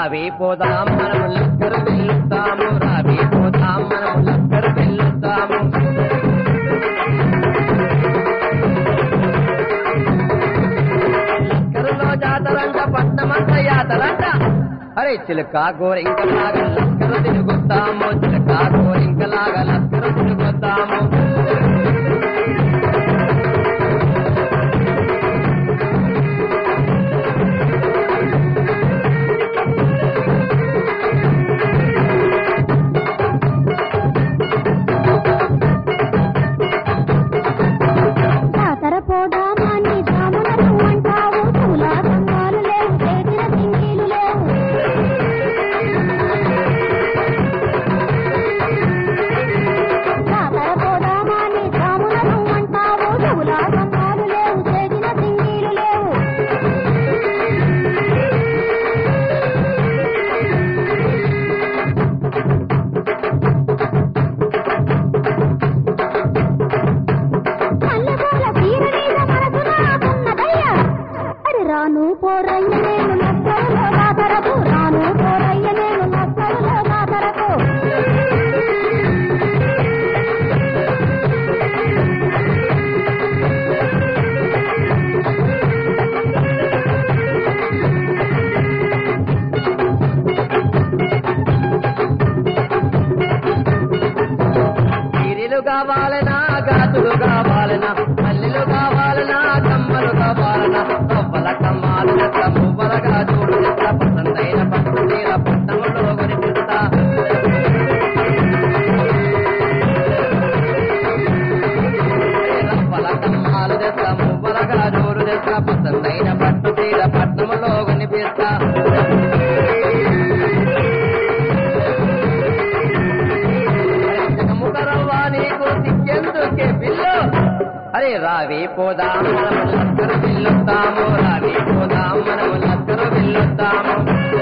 రావి పోదాం మనము లక్కరు వెళ్ళుతాము రావి పోదాం మనము లక్కరు వెళ్ళుతాము లక్కరులో జాతరంట పట్టమంత యాతరంట అరే చిలక గోరింకలాగా లక్కరు తిరుగుతాము చిలక గోరింకలాగా లక్కరు తిరుగుతాము జాతర పోదామని సామునరు అంటావు పూలా సంఘాలు లేవు చేసిన సింగీలు లేవు జాతర పోదామని సామునరు అంటావు పూలా సంఘాలు లేవు చేసిన సింగీలు లేవు మల్లెపూల తీర మీద మనసు నాకున్నదయ్యా. అరే రాను పోరయ్య నేను లక్కరులో జాతరకు రాను పోరయ్య నేను లక్కరులో జాతరకు చీరలు కావాలనా గాజులు కావాలనా మల్లెలు కావాలనా కమ్మలు కావాలనా కొవ్వల కమ్మాలు ఎట్ల మువ్వల గాజులు ఎట్ల పసందైన పట్టు చీర పట్టములో కొనిపిస్తా రవ్వల కమ్మాలు తెస్త మువ్వల గాజులు తెస్త పసందైన పట్టు చీర పట్టములో కొనిపిస్తా ముఖరవ్వ నీకు సిక్కెందుకే పిల్లు అరే రావి పోదాం మనము లక్కరు పిల్లుతాము రావి పోదాం మనము లక్కరు పిల్లుతాము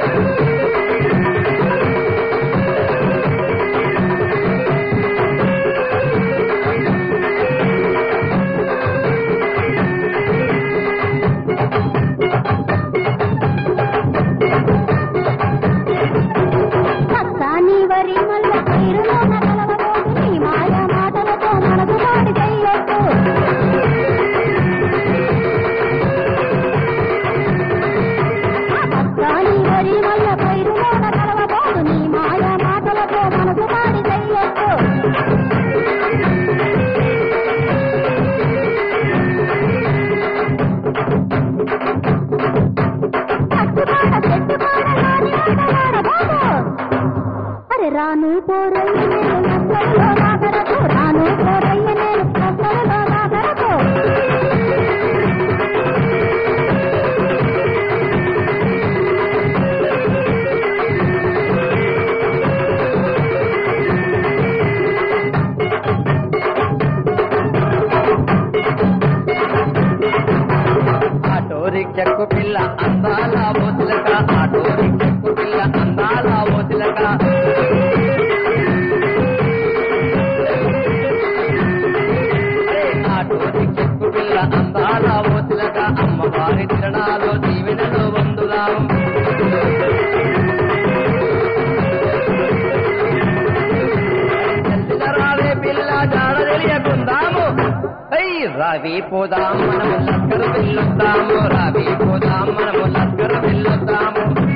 చక్కని వరి మల్ల పైరులోన కలవబోదు నీ మాయ మాటలతో మనసు పాడి చెయ్యొద్దు చక్కని వరి మల్ల పైరులోన కలవబోదు నీ మాయ మాటలతో మనసు పాడి చెయ్యొద్దు పట్టుపాట చెట్టుపాట రాని ఆటలాడ బాబు అరే రాను పోరయ్య నేను నక్కలలో నాగరకు రాను పోరయ్య నేను నక్కలలో నాగరకు ఆటో రిక్షకు పిల్ల అందాల ఓతులక ఆటో రిక్షకు పిల్ల అందాల ఓతులక అరే ఆటో రిక్షకు పిల్ల అందాల ఓతులక అమ్మవారి తిరణాలు దీవెనలు వందులాం రావే పిల్ల జాడ తెలియకుందాము అయ్యి రావి పోదాం మనము లక్కరు వెళ్ళొద్దాము రావి పోదాం మనము లక్కరు వెళ్ళొద్దాము